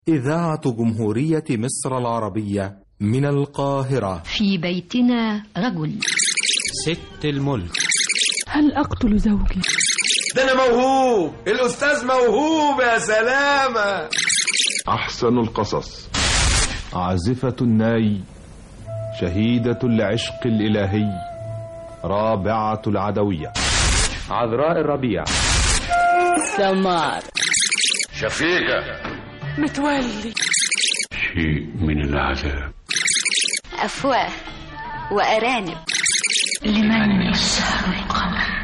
إذاعة جمهورية مصر العربية من القاهرة في بيتنا رجل ست الملك هل أقتل زوجي؟ ده أنا موهوب الأستاذ موهوب يا سلامة أحسن القصص عازفة الناي شهيدة العشق الإلهي رابعة العدوية عذراء الربيع سمار شفيقة متولي شيء من العذاب أفواه وأرانب لمن يسهر القمر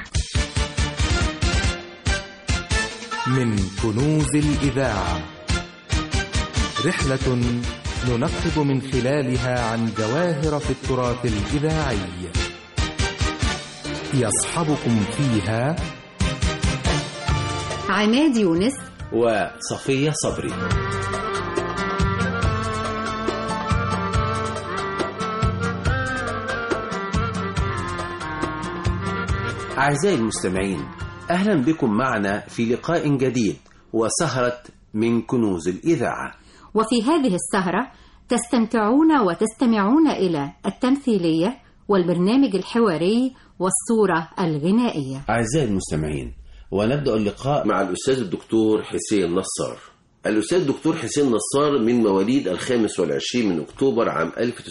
من كنوز الإذاعة رحلة ننقب من خلالها عن جواهر في التراث الإذاعي يصحبكم فيها عماد يونس وصفية صبري أعزائي المستمعين أهلا بكم معنا في لقاء جديد وسهرة من كنوز الإذاعة وفي هذه السهرة تستمتعون وتستمعون إلى التمثيلية والبرنامج الحواري والصورة الغنائية أعزائي المستمعين ونبدأ اللقاء مع الأستاذ الدكتور حسين نصار الأستاذ الدكتور حسين نصار من مواليد الخامس والعشرين من أكتوبر عام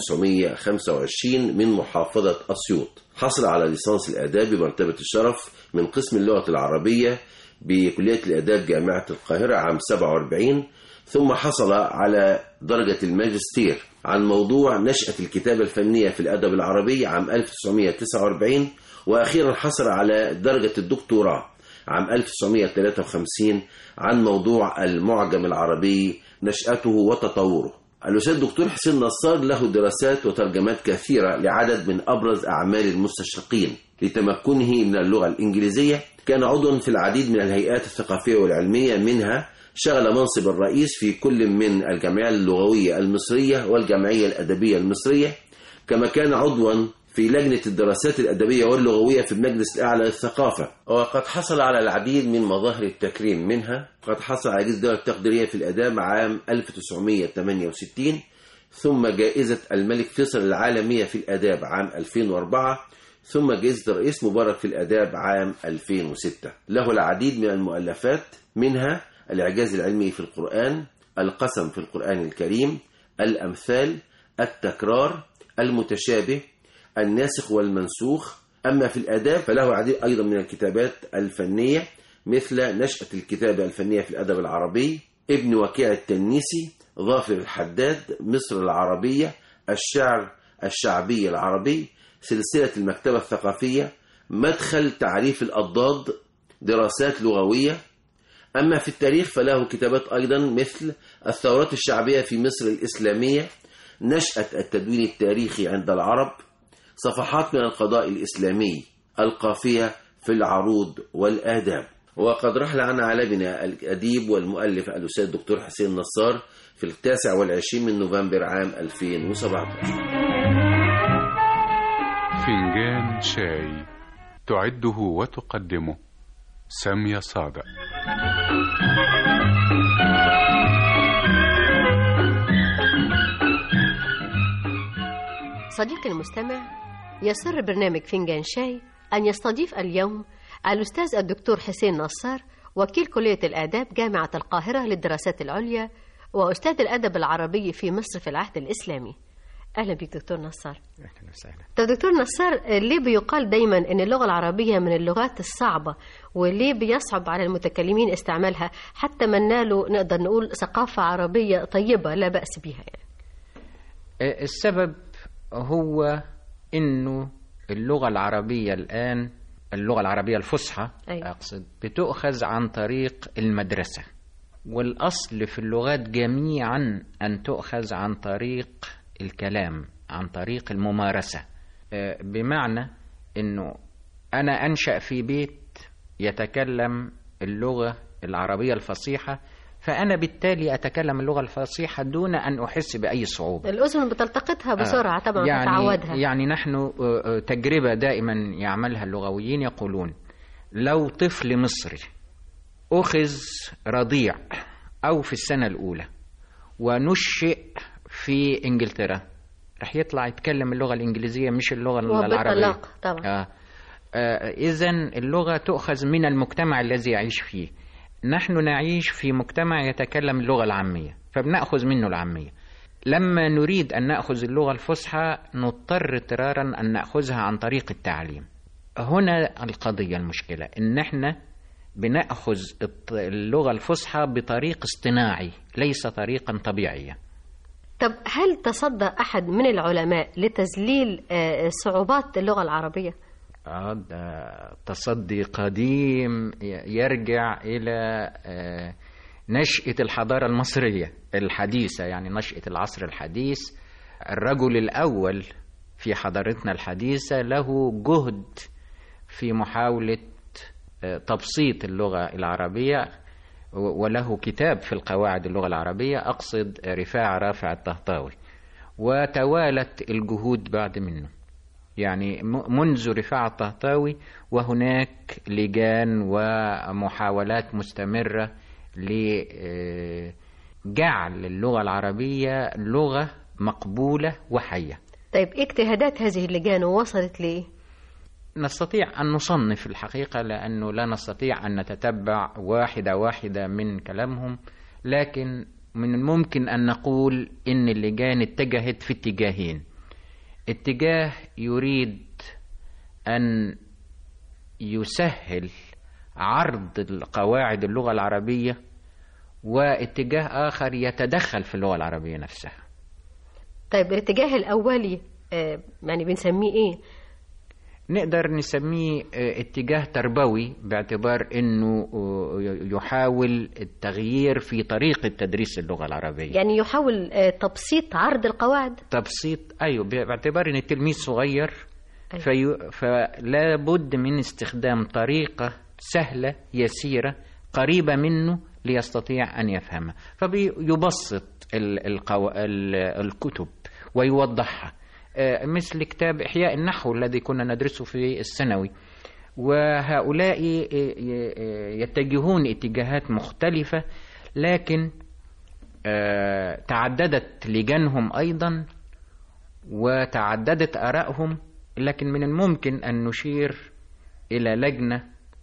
1925 من محافظة أسيوط حصل على ليسانس الآداب بمرتبة الشرف من قسم اللغة العربية بكلية الآداب جامعة القاهرة عام 47 ثم حصل على درجة الماجستير عن موضوع نشأة الكتابة الفنية في الأدب العربي عام 1949 وأخيرا حصل على درجة الدكتوراه عام 1953 عن موضوع المعجم العربي نشأته وتطوره الأستاذ الدكتور حسين نصار له دراسات وترجمات كثيرة لعدد من أبرز أعمال المستشرقين لتمكنه من اللغة الإنجليزية كان عضوا في العديد من الهيئات الثقافية والعلمية منها شغل منصب الرئيس في كل من الجمعية اللغوية المصرية والجمعية الأدبية المصرية كما كان عضوا في لجنة الدراسات الأدبية واللغوية في المجلس الأعلى للثقافة وقد حصل على العديد من مظاهر التكريم منها قد حصل على جائزة الدولة التقديرية في الأداب عام 1968 ثم جائزة الملك فيصل العالمية في الأداب عام 2004 ثم جائزة الرئيس مبارك في الأداب عام 2006 له العديد من المؤلفات منها الإعجاز العلمي في القرآن القسم في القرآن الكريم الأمثال التكرار المتشابه الناسخ والمنسوخ أما في الآداب فله عديد أيضا من الكتابات الفنية مثل نشأة الكتابة الفنية في الأدب العربي ابن وكيع التنيسي ظافر الحداد مصر العربية الشعر الشعبي العربي سلسلة المكتبة الثقافية مدخل تعريف الأضداد دراسات لغوية أما في التاريخ فله كتابات أيضا مثل الثورات الشعبية في مصر الإسلامية نشأة التدوين التاريخي عند العرب صفحات من القضاء الإسلامي القافية في العروض والآداب وقد رحل عن عالمنا الأديب والمؤلف الأستاذ الدكتور حسين نصار في التاسع والعشرين من نوفمبر عام 2017 فنجان شاي تعده وتقدمه سامية صادق صديقي المستمع يسر برنامج فنجان شاي أن يستضيف اليوم الأستاذ الدكتور حسين نصار وكيل كلية الآداب جامعة القاهرة للدراسات العليا وأستاذ الأدب العربي في مصر في العهد الإسلامي أهلا بك دكتور نصار أهلا وسهلا طب دكتور نصار ليه بيقال دايما أن اللغة العربية من اللغات الصعبة وليه بيصعب على المتكلمين استعمالها حتى من نالوا نقدر نقول ثقافة عربية طيبة لا بأس بها يعني. السبب هو انه اللغه العربيه الان اللغه العربيه الفصحى أيوة. اقصد بتؤخذ عن طريق المدرسه والاصل في اللغات جميعا ان تؤخذ عن طريق الكلام عن طريق الممارسه بمعنى انه انا انشا في بيت يتكلم اللغه العربيه الفصيحه فأنا بالتالي أتكلم اللغة الفصيحة دون أن أحس بأي صعوبة الأذن بتلتقطها بسرعة طبعا يعني تتعودها يعني نحن تجربة دائما يعملها اللغويين يقولون لو طفل مصري أخذ رضيع أو في السنة الأولى ونشئ في انجلترا راح يطلع يتكلم اللغه الانجليزيه مش اللغه العربيه وبالطلاق طبعا آه. آه اذا اللغه تؤخذ من المجتمع الذي يعيش فيه نحن نعيش في مجتمع يتكلم اللغه العاميه فبناخذ منه العاميه لما نريد ان ناخذ اللغه الفصحى نضطر اضطرارا ان ناخذها عن طريق التعليم هنا القضيه المشكله ان احنا بناخذ الط- اللغه الفصحى بطريق اصطناعي ليس طريقا طبيعيا طب هل تصدى أحد من العلماء لتذليل آه، صعوبات اللغة العربية؟ آه، ده تصدي قديم ي- يرجع إلى آه، نشأة الحضارة المصرية الحديثة يعني نشأة العصر الحديث الرجل الأول في حضارتنا الحديثة له جهد في محاولة آه، تبسيط اللغة العربية و- وله كتاب في القواعد اللغة العربية أقصد رفاع رافع الطهطاوي وتوالت الجهود بعد منه يعني م- منذ رفاع الطهطاوي وهناك لجان ومحاولات مستمرة لجعل اللغة العربية لغة مقبولة وحية طيب إيه اجتهادات هذه اللجان وصلت لإيه؟ نستطيع أن نصنف الحقيقة لأنه لا نستطيع أن نتتبع واحدة واحدة من كلامهم لكن من الممكن أن نقول إن اللجان اتجهت في اتجاهين اتجاه يريد أن يسهل عرض القواعد اللغة العربية واتجاه آخر يتدخل في اللغة العربية نفسها طيب الاتجاه الأولي آه، يعني بنسميه إيه؟ نقدر نسميه آه، اتجاه تربوي باعتبار انه آه، يحاول التغيير في طريقة تدريس اللغة العربية يعني يحاول آه، تبسيط عرض القواعد تبسيط ايوه باعتبار ان التلميذ صغير في فلا بد من استخدام طريقة سهلة يسيرة قريبة منه ليستطيع أن يفهمها فبيبسط ال- القو... ال- الكتب ويوضحها آه، مثل كتاب إحياء النحو الذي كنا ندرسه في الثانوي وهؤلاء ي- ي- يتجهون اتجاهات مختلفة لكن آه، تعددت لجانهم أيضا وتعددت آرائهم لكن من الممكن أن نشير إلى لجنة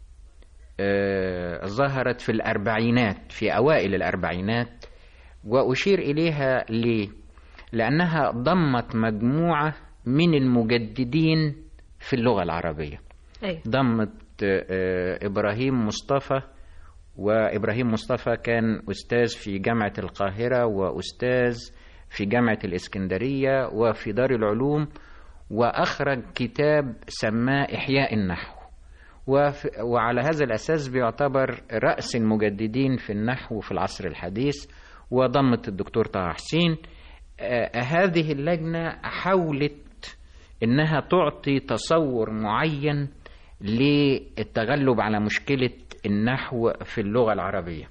آه، ظهرت في الأربعينات في أوائل الأربعينات وأشير إليها ليه؟ لأنها ضمت مجموعة من المجددين في اللغة العربية أيوة. ضمت آه، إبراهيم مصطفى وإبراهيم مصطفى كان أستاذ في جامعة القاهرة وأستاذ في جامعة الإسكندرية وفي دار العلوم وأخرج كتاب سماه إحياء النحو وف... وعلى هذا الأساس بيعتبر رأس المجددين في النحو في العصر الحديث وضمت الدكتور طه حسين آه هذه اللجنة حاولت إنها تعطي تصور معين للتغلب على مشكلة النحو في اللغة العربية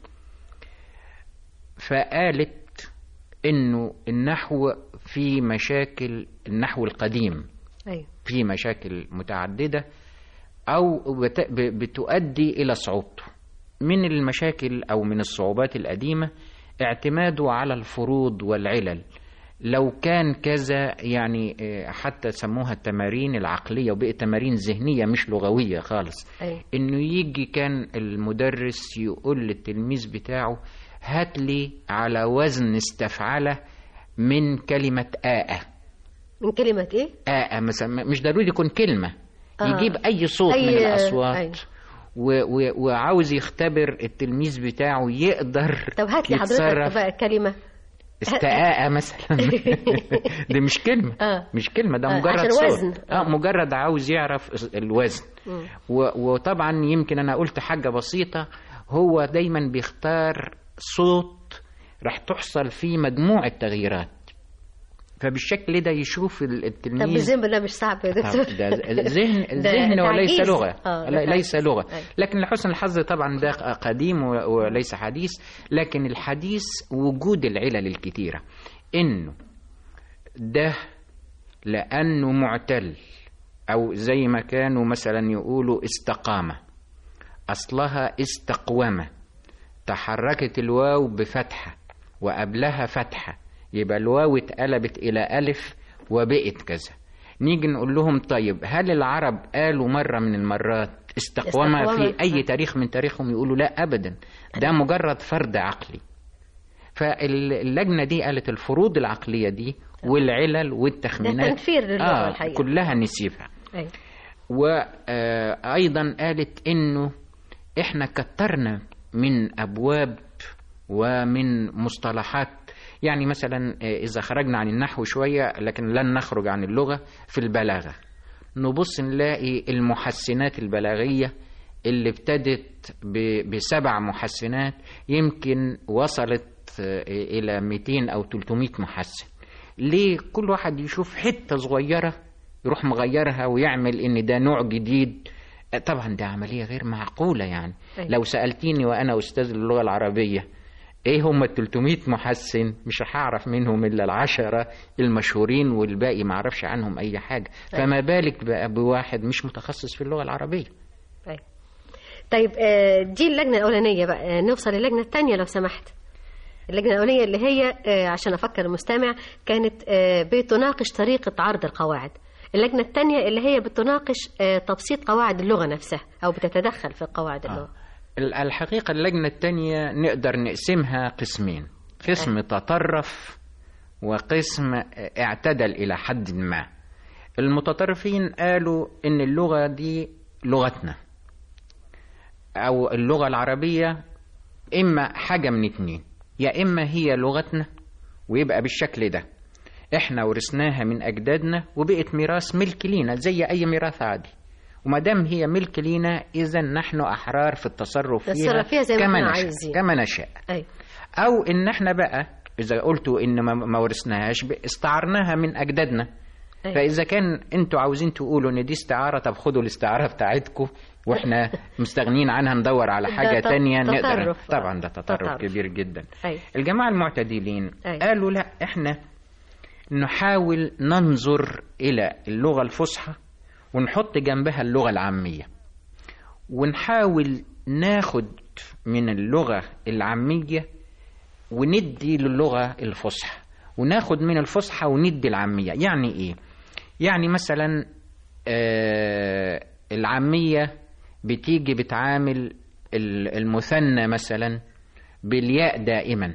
فقالت إنه النحو في مشاكل النحو القديم أيوة. في مشاكل متعددة أو بت- ب- بتؤدي إلى صعوبته من المشاكل أو من الصعوبات القديمة اعتماده على الفروض والعلل لو كان كذا يعني آه، حتى سموها التمارين العقلية وبقت تمارين ذهنية مش لغوية خالص أيوة. انه يجي كان المدرس يقول للتلميذ بتاعه هات لي على وزن استفعله من كلمة آآ من كلمة إيه؟ آآ مثلا مش ضروري يكون كلمة آه. يجيب أي صوت أي- من الأصوات أيوة. و و وعاوز يختبر التلميذ بتاعه يقدر طب هات لي حضرتك يتصرف بقى كلمة استقاء مثلا دي مش كلمة آه. مش كلمة ده آه، مجرد عشان صوت وزن. اه مجرد عاوز يعرف الوزن مم. و- وطبعا يمكن انا قلت حاجة بسيطة هو دايما بيختار صوت راح تحصل فيه مجموعة تغييرات فبالشكل ده يشوف ال- طب التلميذ الذهن ده مش صعب يا دكتور طب ده ذهن ده ذهن وليس تعجيز. لغة آه، ده لا- ليس تعجيز. لغة أيوة. لكن لحسن الحظ طبعا ده قديم و- وليس حديث لكن الحديث وجود العلل الكتيرة انه ده لانه معتل او زي ما كانوا مثلا يقولوا استقامة اصلها استقوامة تحركت الواو بفتحة وقبلها فتحة يبقى الواو اتقلبت إلى ألف وبقت كذا نيجي نقول لهم طيب هل العرب قالوا مرة من المرات استقوامة استقوامة. في أي تاريخ من تاريخهم يقولوا لا أبدا ده مجرد فرد عقلي فاللجنة دي قالت الفروض العقلية دي والعلل والتخمينات ده تنفير للغة آه الحقيقة. كلها نسيبها أيوة. وأيضا قالت إنه إحنا كترنا من أبواب ومن مصطلحات يعني مثلا إذا خرجنا عن النحو شوية لكن لن نخرج عن اللغة في البلاغة نبص نلاقي المحسنات البلاغية اللي ابتدت ب- بسبع محسنات يمكن وصلت آه، إلى 200 أو 300 محسن ليه كل واحد يشوف حتة صغيرة يروح مغيرها ويعمل إن ده نوع جديد آه، طبعا ده عملية غير معقولة يعني أيوة. لو سألتيني وأنا أستاذ اللغة العربية ايه هم ال 300 محسن مش هعرف منهم الا العشرة المشهورين والباقي ما اعرفش عنهم اي حاجة فما بالك بقى بواحد مش متخصص في اللغة العربية طيب طيب آه، دي اللجنة الأولانية بقى آه، نوصل للجنة الثانية لو سمحت اللجنة الأولانية اللي هي آه، عشان أفكر المستمع كانت آه، بتناقش طريقة عرض القواعد اللجنة الثانية اللي هي بتناقش آه، تبسيط قواعد اللغة نفسها أو بتتدخل في قواعد اللغة ال- الحقيقة اللجنة التانية نقدر نقسمها قسمين قسم تطرف وقسم اعتدل إلى حد ما المتطرفين قالوا إن اللغة دي لغتنا أو اللغة العربية إما حاجة من اتنين يا إما هي لغتنا ويبقى بالشكل ده إحنا ورثناها من أجدادنا وبقت ميراث ملك لينا زي أي ميراث عادي وما دام هي ملك لينا إذا نحن أحرار في التصرف فيها نتصرف فيها زي ما كما احنا نشاء عايزين. كما نشاء أيوة. أو إن إحنا بقى إذا قلتوا إن ما- ما ورثناهاش ب- استعرناها من أجدادنا أيوة. فإذا كان أنتوا عاوزين تقولوا إن دي استعارة طب خدوا الاستعارة بتاعتكم وإحنا مستغنين عنها ندور على ده حاجة ت- تانية نقدر تطرف. طبعا ده تطرف تطرف. كبير جدا أيوة. الجماعة المعتدلين أيوة. قالوا لا إحنا نحاول ننظر إلى اللغة الفصحى ونحط جنبها اللغة العامية ونحاول ناخد من اللغة العامية وندي للغة الفصحى وناخد من الفصحى وندي العامية يعني إيه؟ يعني مثلا آه العامية بتيجي بتعامل ال- المثنى مثلا بالياء دائما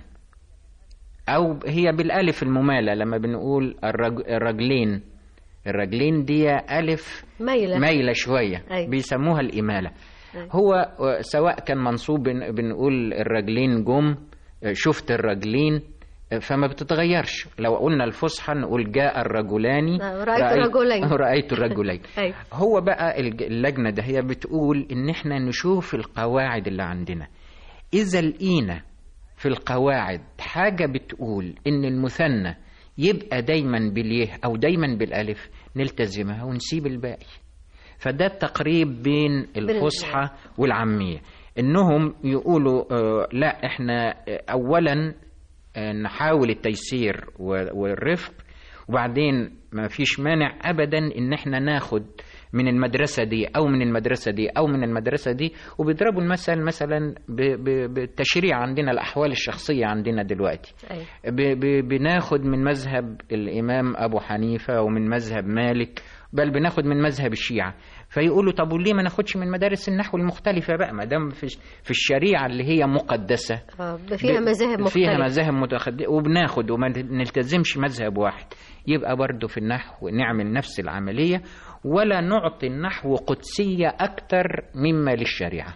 أو هي بالألف الممالة لما بنقول الرج الرجلين الرجلين دي ألف ميلة مايلة شوية أيوة. بيسموها الإمالة أيوة. هو آه، سواء كان منصوب بن- بنقول الرجلين جم آه، شفت الرجلين آه، فما بتتغيرش لو قلنا الفصحى نقول جاء الرجلان آه، رأيت الرجلين. رأيت الرجلين أيوة. هو بقى الج- اللجنة ده هي بتقول إن إحنا نشوف القواعد اللي عندنا إذا لقينا في القواعد حاجة بتقول إن المثنى يبقى دايما باليه أو دايما بالألف نلتزمها ونسيب الباقي فده التقريب بين الفصحى والعامية إنهم يقولوا آه لا إحنا آه، أولا آه، نحاول التيسير و- والرفق وبعدين ما فيش مانع ابدا ان احنا ناخد من المدرسة دي أو من المدرسة دي أو من المدرسة دي وبيضربوا المثل مثلا ب- ب- بالتشريع عندنا الأحوال الشخصية عندنا دلوقتي أيوة. ب- ب- بناخد من مذهب الإمام أبو حنيفة ومن مذهب مالك بل بناخد من مذهب الشيعة فيقولوا طب وليه ما ناخدش من مدارس النحو المختلفة بقى ما دام في في الشريعة اللي هي مقدسة آه، فيها ب- مذاهب مختلفة فيها مذاهب متخدمة وبناخد وما نلتزمش مذهب واحد يبقى برضه في النحو نعمل نفس العملية ولا نعطي النحو قدسية أكتر مما للشريعة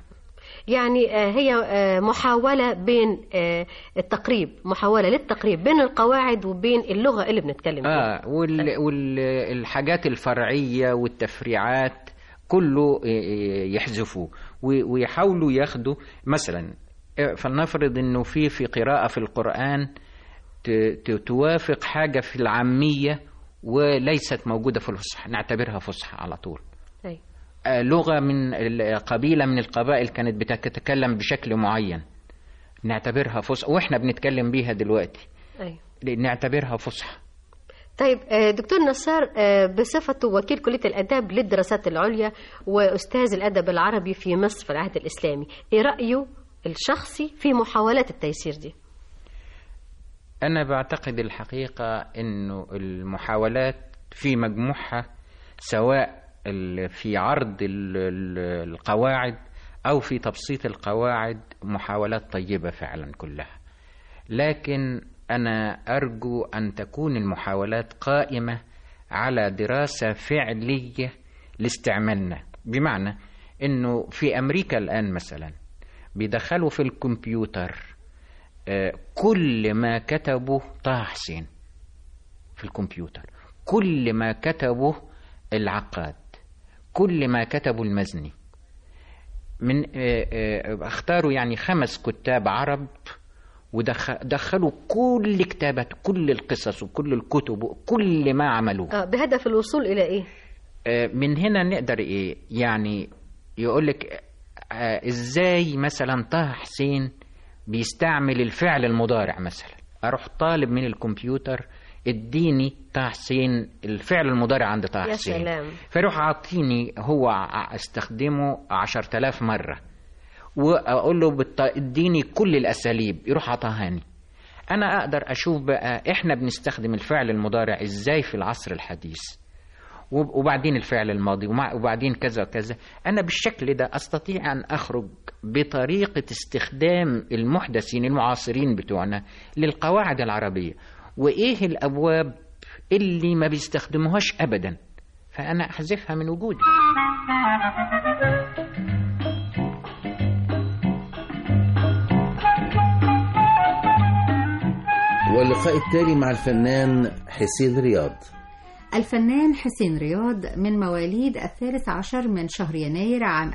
يعني آه، هي آه، محاولة بين آه، التقريب محاولة للتقريب بين القواعد وبين اللغة اللي بنتكلم فيها آه وال والحاجات الفرعية والتفريعات كله ي- يحذفوه و- ويحاولوا ياخدوا مثلا آه، فلنفرض انه في في قراءة في القرآن ت- ت- توافق حاجة في العامية وليست موجودة في الفصحى نعتبرها فصحى على طول أيوة. آه، لغة من ال- قبيلة من القبائل كانت بتتكلم بشكل معين نعتبرها فصحى واحنا بنتكلم بيها دلوقتي أيوة. نعتبرها فصحى طيب آه، دكتور نصار آه، بصفته وكيل كلية الآداب للدراسات العليا وأستاذ الأدب العربي في مصر في العهد الإسلامي إيه رأيه الشخصي في محاولات التيسير دي أنا بعتقد الحقيقة أنه المحاولات في مجموعها سواء ال- في عرض ال- ال- القواعد أو في تبسيط القواعد محاولات طيبة فعلا كلها لكن أنا أرجو أن تكون المحاولات قائمة على دراسة فعلية لاستعمالنا بمعنى أنه في أمريكا الآن مثلا بيدخلوا في الكمبيوتر آه، كل ما كتبه طه حسين في الكمبيوتر كل ما كتبه العقاد كل ما كتبه المزني من آه، آه، اختاروا يعني خمس كتاب عرب ودخلوا كل كتابات كل القصص وكل الكتب وكل ما عملوه آه بهدف الوصول إلى إيه؟ آه، من هنا نقدر ايه يعني يقول لك ازاي مثلا طه حسين بيستعمل الفعل المضارع مثلا اروح طالب من الكمبيوتر اديني طه حسين الفعل المضارع عند طه يا حسين سلام فيروح عاطيني هو ع- استخدمه عشرة آلاف مرة وأقول له بالط... اديني كل الأساليب يروح عطاهاني أنا أقدر أشوف بقى إحنا بنستخدم الفعل المضارع إزاي في العصر الحديث وب- وبعدين الفعل الماضي ومع- وبعدين كذا وكذا أنا بالشكل ده أستطيع أن أخرج بطريقة استخدام المحدثين المعاصرين بتوعنا للقواعد العربية وإيه الأبواب اللي ما بيستخدموهاش أبدا فأنا أحذفها من وجودي واللقاء التالي مع الفنان حسين رياض الفنان حسين رياض من مواليد الثالث عشر من شهر يناير عام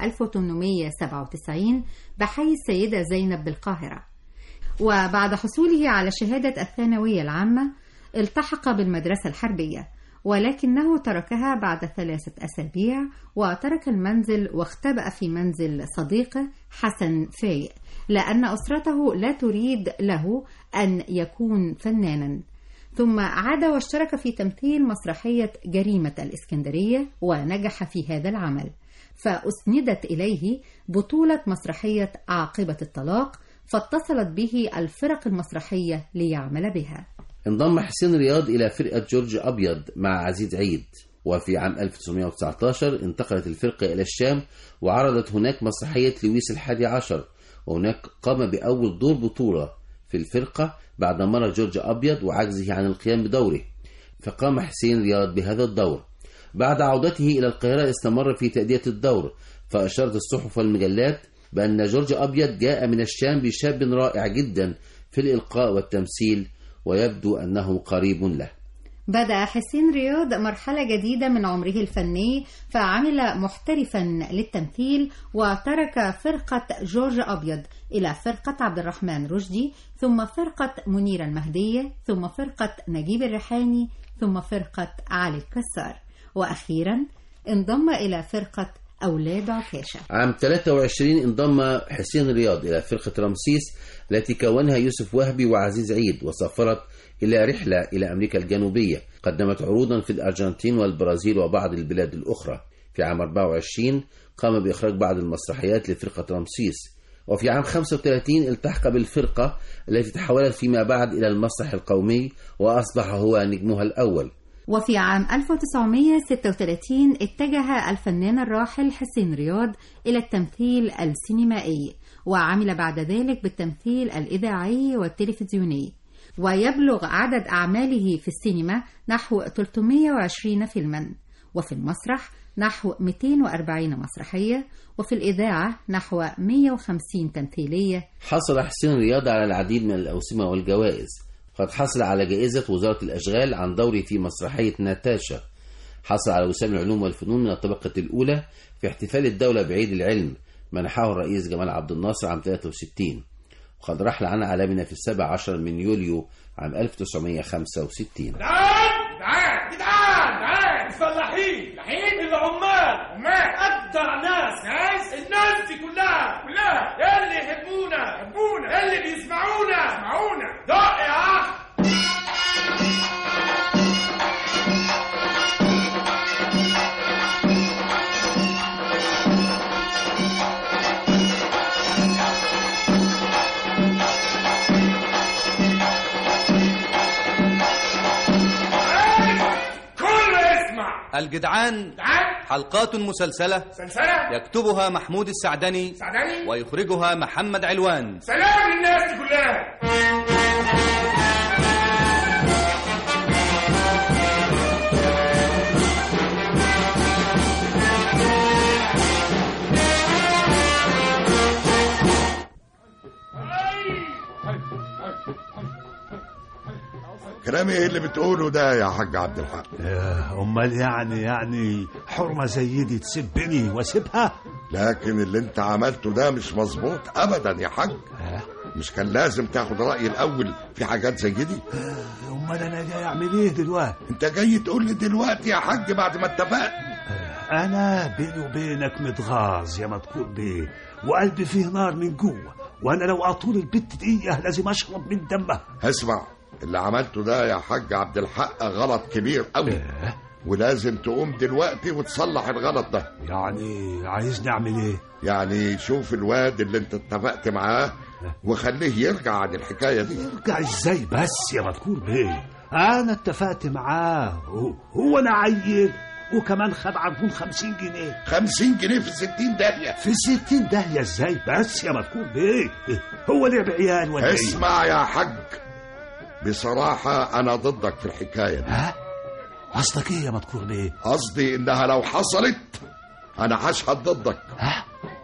1897 بحي السيدة زينب بالقاهرة وبعد حصوله على شهادة الثانوية العامة التحق بالمدرسة الحربية ولكنه تركها بعد ثلاثة أسابيع وترك المنزل واختبأ في منزل صديقه حسن فايق لأن أسرته لا تريد له أن يكون فنانا ثم عاد واشترك في تمثيل مسرحية جريمة الإسكندرية ونجح في هذا العمل فأسندت إليه بطولة مسرحية عاقبة الطلاق فاتصلت به الفرق المسرحية ليعمل بها انضم حسين رياض إلى فرقة جورج أبيض مع عزيز عيد وفي عام 1919 انتقلت الفرقة إلى الشام وعرضت هناك مسرحية لويس الحادي عشر وهناك قام بأول دور بطولة في الفرقة بعد مر جورج أبيض وعجزه عن القيام بدوره فقام حسين رياض بهذا الدور بعد عودته إلى القاهرة استمر في تأدية الدور فأشارت الصحف والمجلات بأن جورج أبيض جاء من الشام بشاب رائع جدا في الإلقاء والتمثيل ويبدو أنه قريب له بدأ حسين رياض مرحلة جديدة من عمره الفني فعمل محترفا للتمثيل وترك فرقة جورج أبيض إلى فرقة عبد الرحمن رشدي ثم فرقة منيرة المهدية ثم فرقة نجيب الريحاني ثم فرقة علي الكسار وأخيرا انضم إلى فرقة أولاد عكاشة عام 23 انضم حسين رياض إلى فرقة رمسيس التي كونها يوسف وهبي وعزيز عيد وسافرت إلى رحلة إلى أمريكا الجنوبية قدمت عروضا في الأرجنتين والبرازيل وبعض البلاد الأخرى في عام 24 قام بإخراج بعض المسرحيات لفرقة رمسيس وفي عام 35 التحق بالفرقة التي تحولت فيما بعد إلى المسرح القومي وأصبح هو نجمها الأول وفي عام 1936 اتجه الفنان الراحل حسين رياض إلى التمثيل السينمائي وعمل بعد ذلك بالتمثيل الإذاعي والتلفزيوني ويبلغ عدد أعماله في السينما نحو 320 فيلما وفي المسرح نحو 240 مسرحية وفي الإذاعة نحو 150 تمثيلية حصل حسين رياض على العديد من الأوسمة والجوائز قد حصل على جائزة وزارة الأشغال عن دوره في مسرحية ناتاشا حصل على وسام العلوم والفنون من الطبقة الأولى في احتفال الدولة بعيد العلم منحه الرئيس جمال عبد الناصر عام 63 وقد رحل عن عالمنا في السابع عشر من يوليو عام 1965 جدعان جدعان جدعان جدعان الفلاحين فلاحين العمال عمال ابدع ناس ناس الناس دي كلها كلها اللي يحبونا يحبونا اللي بيسمعونا يسمعونا دق يا اخ الجدعان حلقات مسلسلة سلسلة يكتبها محمود السعدني سعدني ويخرجها محمد علوان سلام للناس دي كلها كلام ايه اللي بتقوله ده يا حاج عبد الحق آه، امال يعني يعني حرمه زي دي تسبني واسيبها لكن اللي انت عملته ده مش مظبوط ابدا يا حاج مش كان لازم تاخد رايي الاول في حاجات زي دي امال انا جاي اعمل ايه دلوقتي انت جاي تقول لي دلوقتي يا حاج بعد ما اتفقنا انا بيني وبينك متغاظ يا مذكور بيه وقلبي فيه نار من جوه وانا لو اطول البت دي لازم اشرب من دمها اسمع اللي عملته ده يا حاج عبد الحق غلط كبير قوي ولازم تقوم دلوقتي وتصلح الغلط ده يعني عايزني اعمل ايه يعني شوف الواد اللي انت اتفقت معاه وخليه يرجع عن الحكايه دي يرجع ازاي بس يا مذكور بيه انا اتفقت معاه هو, هو انا عيل وكمان خد عربون خمسين جنيه خمسين جنيه في ستين داهية في ستين داهية ازاي بس يا مذكور بيه هو لعب عيال ولا ايه اسمع يا حاج بصراحة أنا ضدك في الحكاية دي ها قصدك ايه يا مذكور بيه قصدي إنها لو حصلت أنا هشهد ضدك ها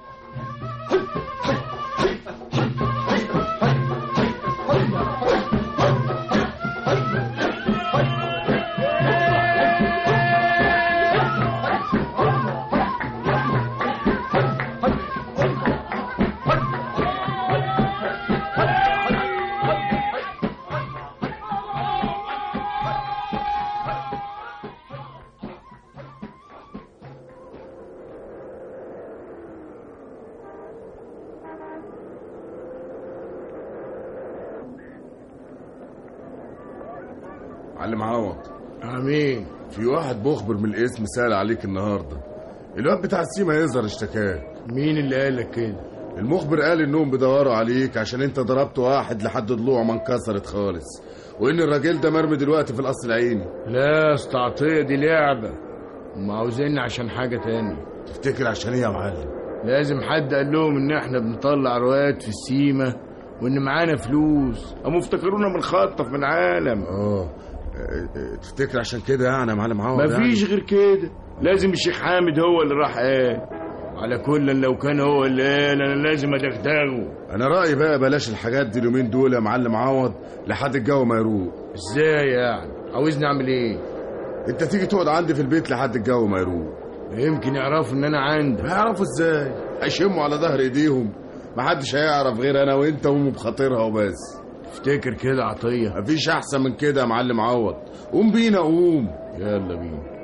معلم عوض امين في واحد مخبر من الاسم سأل عليك النهارده الواد بتاع السيما يظهر اشتكاك مين اللي قال لك كده المخبر قال انهم بيدوروا عليك عشان انت ضربت واحد لحد ضلوعه ما انكسرت خالص وان الراجل ده مرمي دلوقتي في القصر العيني لا استعطيه دي لعبه هم عاوزيني عشان حاجه تاني تفتكر عشان ايه يا معلم لازم حد قال لهم ان احنا بنطلع روايات في السيما وان معانا فلوس قاموا افتكرونا بنخطف من العالم اه تفتكر عشان كده يعني يا معلم عوض مفيش يعني؟ غير كده لازم الشيخ حامد هو اللي راح قال على كل لو كان هو اللي قال انا لازم ادغدغه انا رايي بقى بلاش الحاجات دي اليومين دول يا معلم عوض لحد الجو ما يروق ازاي يعني عاوزني اعمل ايه انت تيجي تقعد عندي في البيت لحد الجو ما يروق يمكن يعرفوا ان انا عندي هيعرفوا ازاي هيشموا على ظهر ايديهم محدش هيعرف غير انا وانت وامه بخاطرها وبس افتكر كده عطيه مفيش احسن من كده يا معلم عوض قوم بينا قوم يلا بينا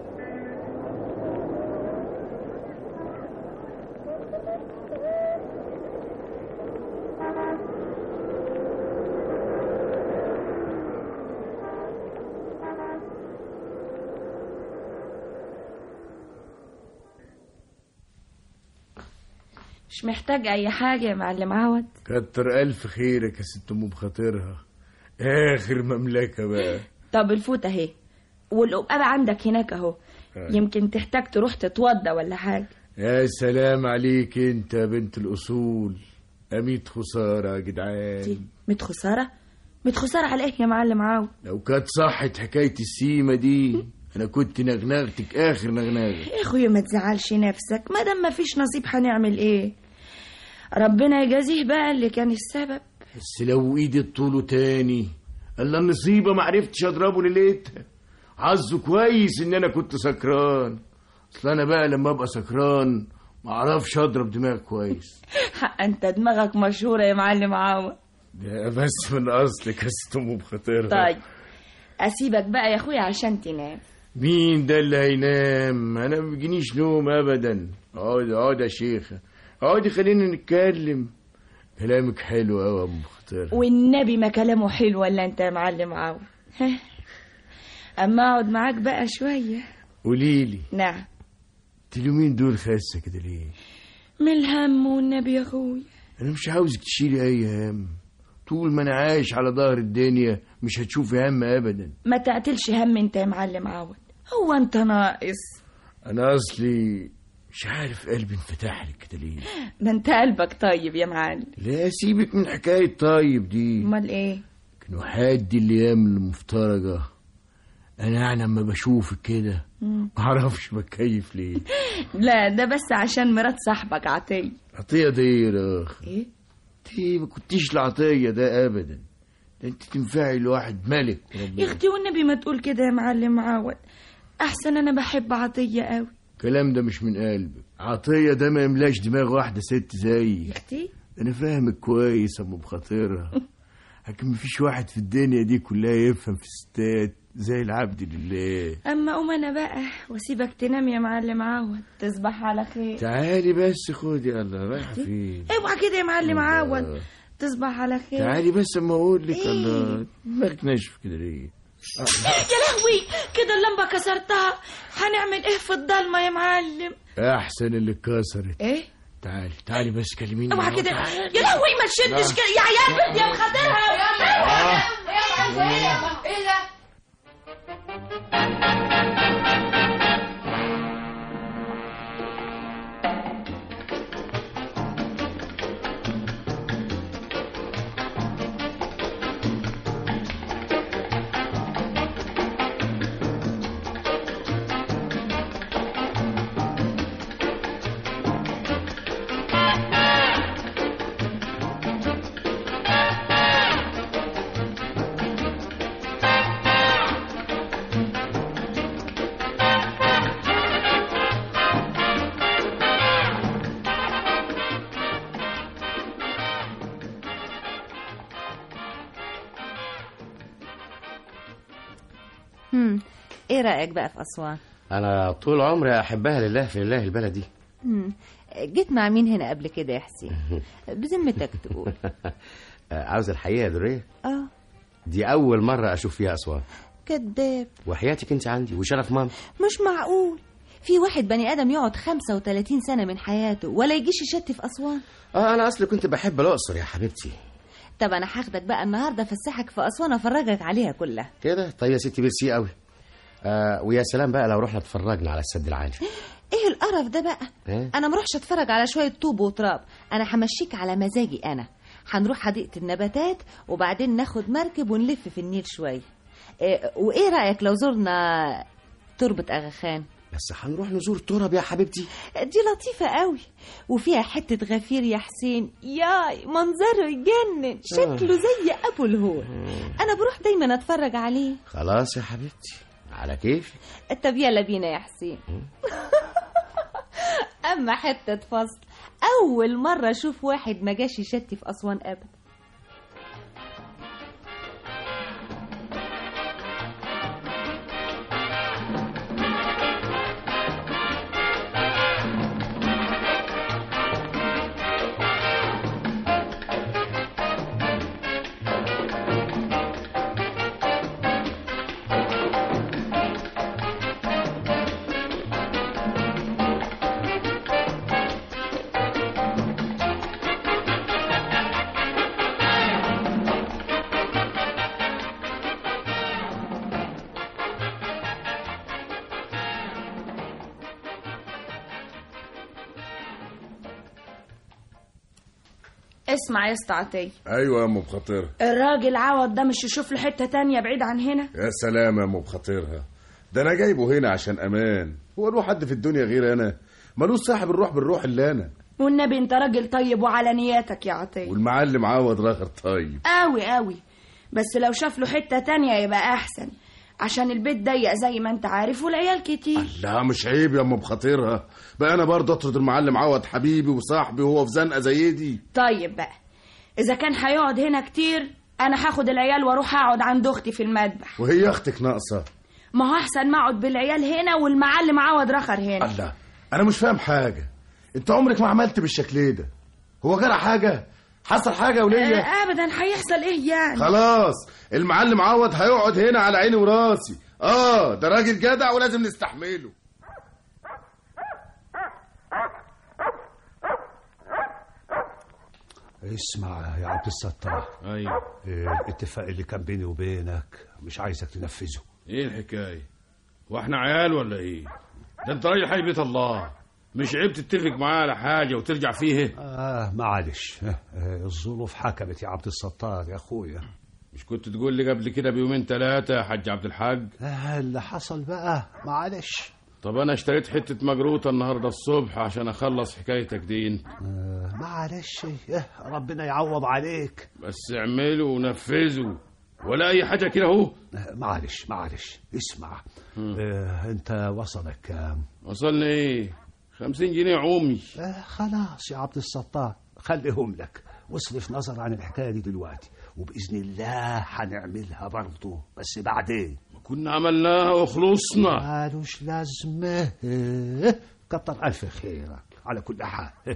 مش محتاج اي حاجه يا معلم عوض كتر الف خيرك يا ست ام بخاطرها اخر مملكه بقى طب الفوت اهي والقبقبة عندك هناك اهو يمكن تحتاج تروح تتوضى ولا حاجه يا سلام عليك انت يا بنت الاصول اميت خساره يا جدعان مت خساره مت خساره على ايه يا معلم عوض لو كانت صحت حكايه السيمه دي انا كنت نغنغتك اخر نغنغه يا اخويا ما تزعلش نفسك ما دام ما فيش نصيب هنعمل ايه ربنا يجازيه بقى اللي كان السبب بس لو ايدي طوله تاني الا النصيبه ما عرفتش اضربه ليلتها حظه كويس ان انا كنت سكران اصل انا بقى لما ابقى سكران ما اعرفش اضرب دماغ كويس حق انت دماغك مشهوره يا معلم عوض ده بس من اصلك يا ست ام بخاطرها طيب اسيبك بقى يا اخويا عشان تنام مين ده اللي هينام انا ما بيجينيش نوم ابدا اقعد اقعد يا شيخه اقعدي خلينا نتكلم كلامك حلو قوي يا ام بخاطرها والنبي ما كلامه حلو ولا انت يا معلم عوض ها. اما اقعد معاك بقى شويه قولي لي نعم انت اليومين دول خاسه كده ليه من الهم والنبي يا اخويا انا مش عاوزك تشيلي اي هم طول ما انا عايش على ظهر الدنيا مش هتشوفي هم ابدا ما تعتلش هم انت يا معلم عوض هو انت ناقص انا اصلي مش عارف قلبي انفتح لك كده ليه ده انت قلبك طيب يا معلم لا سيبك من حكايه طيب دي امال ايه كانوا حد الايام المفترجه انا يعني اما بشوفك كده مم. معرفش بتكيف ليه لا ده بس عشان مرات صاحبك عطيه عطيه دي يا اخي ايه انت ما كنتيش العطيه ده ابدا ده انت تنفعي لواحد ملك يا اختي والنبي ما تقول كده يا معلم عوض احسن انا بحب عطيه قوي الكلام ده مش من قلبك عطيه ده ما يملاش دماغ واحده ست زيي اختي انا فاهمك كويس ام بخاطرها لكن مفيش واحد في الدنيا دي كلها يفهم في الستات زي العبد لله اما قوم انا بقى واسيبك تنام يا معلم عوض تصبح على خير تعالي بس خدي يلا رايحه فين اوعى كده يا معلم عوض تصبح على خير تعالي بس اما اقول لك الله دماغك ناشف كده ليه يا لهوي كده اللمبه كسرتها هنعمل ايه في الضلمه يا معلم احسن اللي اتكسرت ايه تعالي تعالي بس كلميني اوعى مرة. كده يا لهوي ما تشدش كده يا عيال يا مخدرها ايه ده هم. ايه رأيك بقى في أسوان؟ انا طول عمري احبها لله في الله البلد دي هم. جيت مع مين هنا قبل كده يا حسين؟ بذمتك تقول عاوز الحقيقه يا دريه اه دي اول مره اشوف فيها اسوان كذاب وحياتك انت عندي وشرف ماما مش معقول في واحد بني آدم يقعد 35 سنة من حياته ولا يجيش يشت في أسوان اه انا اصلي كنت بحب الاقصر يا حبيبتي طب أنا هاخدك بقى النهاردة أفسحك في أسوان أفرجك عليها كلها كده طيب يا ستي ميرسي قوي آه ويا سلام بقى لو رحنا اتفرجنا على السد العالي إيه القرف ده بقى؟ إيه؟ أنا مروحش أتفرج على شوية طوب وتراب أنا همشيك على مزاجي أنا هنروح حديقة النباتات وبعدين ناخد مركب ونلف في النيل شوية إيه وإيه رأيك لو زرنا تربة أغا خان؟ بس هنروح نزور تراب يا حبيبتي دي لطيفة قوي وفيها حتة غفير يا حسين ياي منظره يجنن شكله زي أبو الهول أنا بروح دايما أتفرج عليه خلاص يا حبيبتي على كيف طب يلا بينا يا حسين أما حتة فصل أول مرة أشوف واحد ما جاش يشتي في أسوان أبدا اسمع يا اسطى عطيه ايوه يا ام بخاطرها الراجل عوض ده مش يشوف له حته تانية بعيد عن هنا يا سلام يا ام بخاطرها ده انا جايبه هنا عشان امان هو له حد في الدنيا غير انا ملوش صاحب الروح بالروح اللي انا والنبي انت راجل طيب وعلى نياتك يا عطيه والمعلم عوض راخر طيب قوي قوي بس لو شاف له حته تانية يبقى احسن عشان البيت ضيق زي ما انت عارف والعيال كتير لا مش عيب يا ام بخاطرها بقى انا برضه اطرد المعلم عوض حبيبي وصاحبي وهو في زنقه زي دي طيب بقى اذا كان هيقعد هنا كتير انا هاخد العيال واروح اقعد عند اختي في المذبح وهي اختك ناقصه ما هو احسن ما اقعد بالعيال هنا والمعلم عوض رخر هنا الله انا مش فاهم حاجه انت عمرك ما عملت بالشكل ده هو جرى حاجه حصل حاجه يا وليه آه، ابدا هيحصل ايه يعني خلاص المعلم عوض هيقعد هنا على عيني وراسي اه ده راجل جدع ولازم نستحمله اسمع يا عبد الستار ايوه إيه الاتفاق اللي كان بيني وبينك مش عايزك تنفذه ايه الحكايه واحنا عيال ولا ايه ده انت راجل حي بيت الله مش عيب تتفق معاه على حاجه وترجع فيه آه معلش آه آه، الظروف حكمت يا عبد الستار يا اخويا مش كنت تقول لي قبل كده بيومين ثلاثه يا حاج عبد الحاج آه اللي حصل بقى معلش طب انا اشتريت حته مجروطه النهارده الصبح عشان اخلص حكايتك دي آه معلش آه ربنا يعوض عليك بس اعمله ونفذه ولا اي حاجه كده اهو آه معلش معلش اسمع آه انت وصلك كام وصلني ايه خمسين جنيه عمي آه خلاص يا عبد الستار خليهم لك واصرف نظر عن الحكايه دي دلوقتي وباذن الله هنعملها برضه بس بعدين كنا عملناها وخلصنا مالوش لازمه آه، كتر الف خيرك على كل حال آه.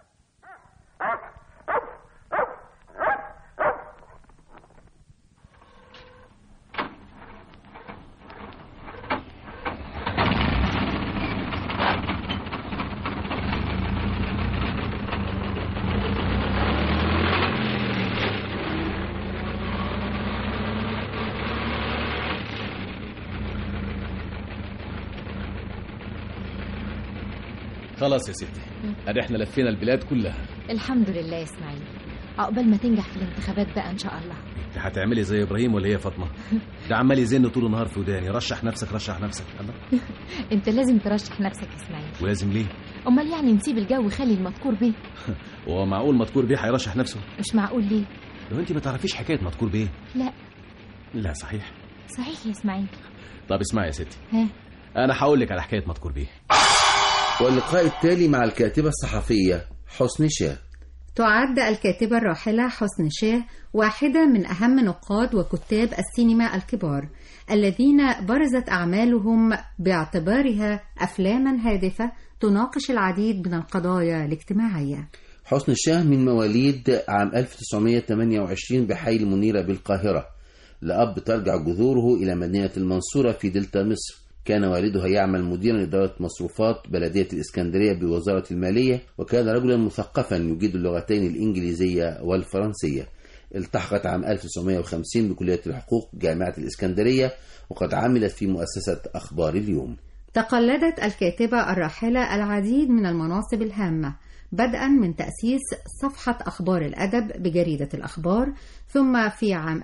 خلاص يا ستي ادي احنا لفينا البلاد كلها الحمد لله يا اسماعيل عقبال ما تنجح في الانتخابات بقى ان شاء الله انت هتعملي زي ابراهيم ولا هي يا فاطمه ده عمال يزن طول النهار في وداني رشح نفسك رشح نفسك الله انت لازم ترشح نفسك يا اسماعيل ولازم ليه امال يعني نسيب الجو وخلي المذكور بيه هو معقول مذكور بيه هيرشح نفسه مش معقول ليه لو انت ما تعرفيش حكايه مذكور بيه لا لا صحيح صحيح يا اسماعيل طب اسمعي يا ستي ها انا هقول لك على حكايه مذكور بيه واللقاء التالي مع الكاتبة الصحفية حسن شاه تعد الكاتبة الراحلة حسن شاه واحدة من أهم نقاد وكتاب السينما الكبار الذين برزت أعمالهم باعتبارها أفلاما هادفة تناقش العديد من القضايا الاجتماعية حسن الشاه من مواليد عام 1928 بحي المنيرة بالقاهرة لأب ترجع جذوره إلى مدينة المنصورة في دلتا مصر كان والدها يعمل مديرا إدارة مصروفات بلدية الإسكندرية بوزارة المالية وكان رجلا مثقفا يجيد اللغتين الإنجليزية والفرنسية التحقت عام 1950 بكلية الحقوق جامعة الإسكندرية وقد عملت في مؤسسة أخبار اليوم تقلدت الكاتبة الراحلة العديد من المناصب الهامة بدءا من تأسيس صفحة أخبار الأدب بجريدة الأخبار ثم في عام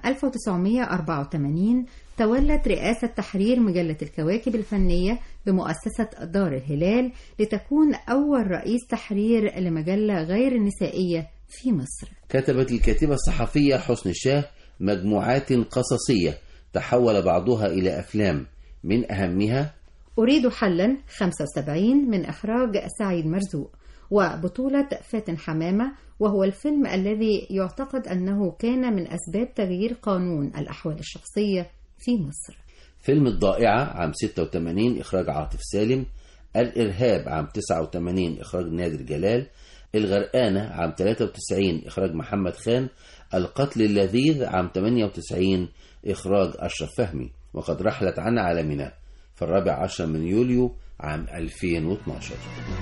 1984 تولت رئاسة تحرير مجلة الكواكب الفنية بمؤسسة دار الهلال لتكون أول رئيس تحرير لمجلة غير نسائية في مصر كتبت الكاتبة الصحفية حسن الشاه مجموعات قصصية تحول بعضها إلى أفلام من أهمها أريد حلا 75 من إخراج سعيد مرزوق وبطولة فاتن حمامة وهو الفيلم الذي يعتقد أنه كان من أسباب تغيير قانون الأحوال الشخصية في مصر فيلم الضائعة عام 86 إخراج عاطف سالم الإرهاب عام 89 إخراج نادر جلال الغرقانة عام 93 إخراج محمد خان القتل اللذيذ عام 98 إخراج أشرف فهمي وقد رحلت عن عالمنا في الرابع عشر من يوليو عام 2012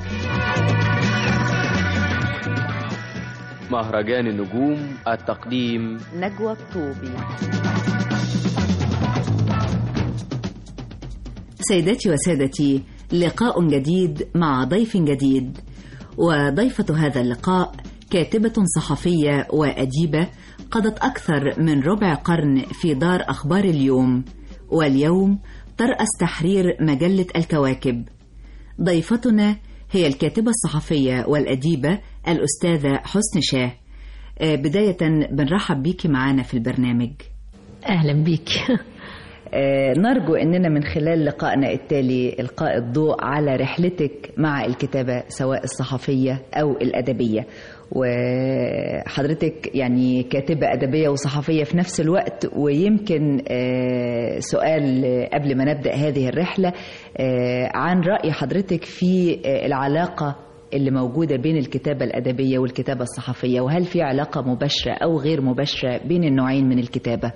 مهرجان النجوم التقديم نجوى الطوبي سيداتي وسادتي لقاء جديد مع ضيف جديد وضيفة هذا اللقاء كاتبة صحفية وأديبة قضت أكثر من ربع قرن في دار أخبار اليوم واليوم ترأس تحرير مجلة الكواكب ضيفتنا هي الكاتبة الصحفية والأديبة الأستاذة حسن شاه آه، بداية بنرحب بيكي معانا في البرنامج أهلا بيك آه، نرجو أننا من خلال لقائنا التالي إلقاء الضوء على رحلتك مع الكتابة سواء الصحفية أو الأدبية وحضرتك يعني كاتبة أدبية وصحفية في نفس الوقت ويمكن آه، سؤال قبل ما نبدأ هذه الرحلة آه، عن رأي حضرتك في آه، العلاقة اللي موجودة بين الكتابة الأدبية والكتابة الصحفية وهل في علاقة مباشرة أو غير مباشرة بين النوعين من الكتابة؟